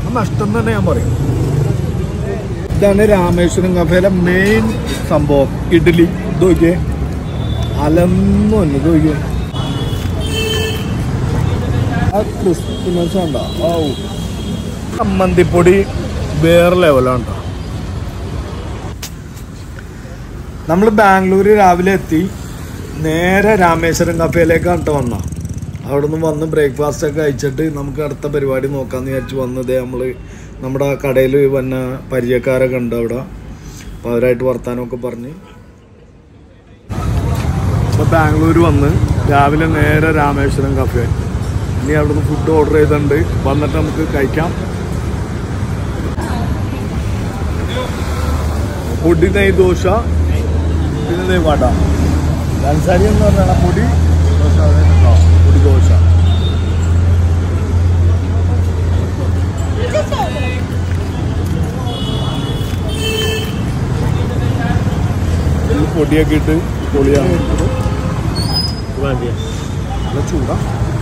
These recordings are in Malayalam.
അത് നഷ്ടം തന്നെ ഞാൻ പറയും ഇതാണ് രാമേശ്വരം കഫേലെ മെയിൻ സംഭവം ഇഡ്ഡലി ഇത് നോക്കിയേ അലന്നു തന്നെ ഇത് നോക്കിയേ ആ ക്രിസ്മസ് ഉണ്ടോ ഓ ചമ്മന്തിപ്പൊടി വേറെ ലെവലാണ് കേട്ടോ നമ്മൾ ബാംഗ്ലൂർ രാവിലെ എത്തി നേരെ രാമേശ്വരം കഫേയിലേക്കാണ് കേട്ടോ വന്ന അവിടെ നിന്ന് വന്ന് ബ്രേക്ക്ഫാസ്റ്റ് ഒക്കെ കഴിച്ചിട്ട് നമുക്ക് അടുത്ത പരിപാടി നോക്കാമെന്ന് വിചാരിച്ച് വന്നത് നമ്മൾ നമ്മുടെ കടയിൽ വന്ന പരിചയക്കാരൊക്കെ ഉണ്ട് അവിടെ അപ്പോൾ അവരായിട്ട് വർത്താനമൊക്കെ പറഞ്ഞ് ഇപ്പോൾ ബാംഗ്ലൂർ വന്ന് രാവിലെ നേരെ രാമേശ്വരം കഫേ ഇനി അവിടുന്ന് ഫുഡ് ഓർഡർ ചെയ്തിട്ടുണ്ട് വന്നിട്ട് നമുക്ക് കഴിക്കാം പൊടി നെയ് ദോശ പിന്നെ നെയ് വട ഗൻസാരി എന്ന് പറഞ്ഞാൽ പൊടി ദോശ അതെ കേട്ടോ. പൊടി ദോശ ഇതിൽ പൊടിയൊക്കെ ഇട്ട് പൊളിയാണ് നല്ല ചൂടാ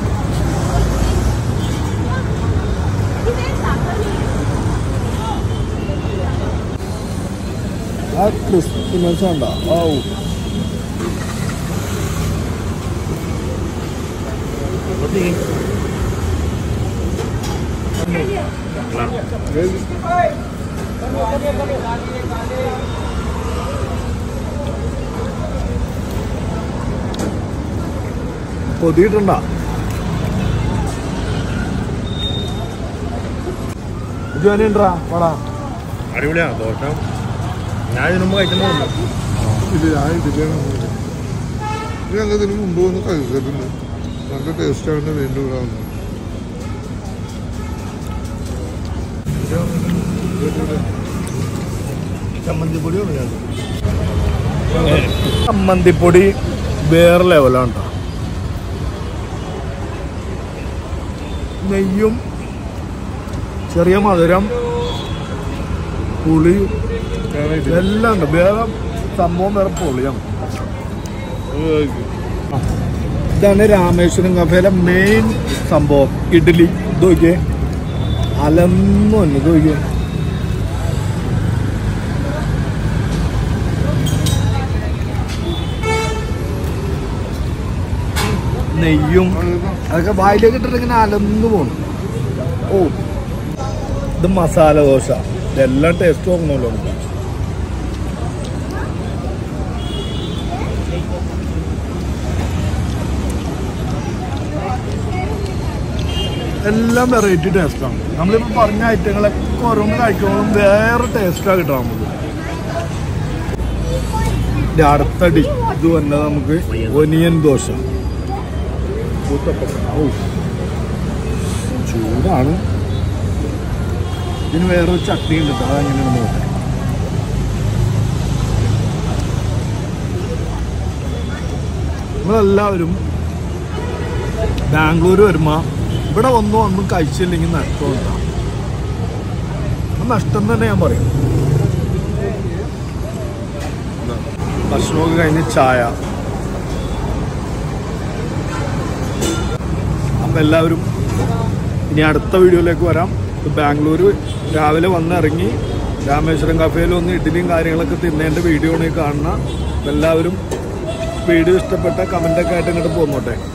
ആ ക്രിസ്മസ് ഉണ്ടോ ഓ കൊതിയിട്ടുണ്ടോ ജോലിണ്ടാ പടാ അടിപൊളിയാണ് ദോശ ഞാൻ ഇതിനു മുമ്പ് കഴിച്ചിട്ടുണ്ട് ഇത് ഞാൻ ഇതിലാണ് പോയത്. ഇത് ഞങ്ങൾ ഇതിന് മുമ്പ് വന്ന് കഴിച്ചിട്ടുണ്ട് നല്ല ടേസ്റ്റാണ് വീണ്ടും ഇവിടെ വന്നത് ചമ്മന്തിപ്പൊടി ചമ്മന്തിപ്പൊടി വേറെ ലെവലാണ് കേട്ടോ നെയ്യും ചെറിയ മധുരം പുളി എല്ലാം ഉണ്ട് വേറെ സംഭവം വേറെ പൊളിയാണ് ഇതാണ് രാമേശ്വരം കഫേലെ മെയിൻ സംഭവം ഇഡ്ഡലി ഇത് നോക്കിയേ അലന്നു തന്നെ ഇത് നോക്കിയേ നെയ്യും അതൊക്കെ വായിലേക്ക് ഇട്ടിട്ട് ഇങ്ങനെ അലന്നു പോണു ഓ ഇത് മസാല ദോശ ഇതെല്ലാം ടേസ്റ്റ് നോക്കണമല്ലോ നമുക്ക് എല്ലാം വെറൈറ്റി ടേസ്റ്റാണ് നമ്മളിപ്പോൾ പറഞ്ഞ ഐറ്റങ്ങളൊക്കെ ഓരോന്ന് കഴിക്കുമ്പോഴും വേറെ ടേസ്റ്റാണ് കിട്ടാൻ നമുക്ക് ഇതിന്റെ അടുത്തടി ഇത് വന്നത് നമുക്ക് ഒനിയൻ ദോശ കൂത്തപ്പം. ഔ. ചൂടാണ് ഇതിന് വേറൊരു ചട്നി ഉണ്ട് കേട്ടോ അതെങ്ങനെയാണ് നോക്കാം നമ്മളെല്ലാവരും ബാംഗ്ലൂർ വരുമ്പോൾ ഇവിടെ വന്നു ഒന്നും കഴിച്ചില്ലെങ്കിൽ നഷ്ടമുണ്ടാവും അത് നഷ്ടം തന്നെ ഞാൻ പറയും ഭക്ഷണമൊക്കെ കഴിഞ്ഞ് ചായ അപ്പം എല്ലാവരും ഇനി അടുത്ത വീഡിയോയിലേക്ക് വരാം ഇത് ബാംഗ്ലൂർ രാവിലെ വന്ന് ഇറങ്ങി രാമേശ്വരം കഫേയിൽ ഒന്ന് ഇഡ്ഡലിയും കാര്യങ്ങളൊക്കെ തിന്നേണ്ട വീഡിയോ ആണ് ഈ കാണുന്ന അപ്പം എല്ലാവരും വീഡിയോ ഇഷ്ടപ്പെട്ട കമൻ്റൊക്കെ ആയിട്ട് ഇങ്ങോട്ട് പോന്നോട്ടെ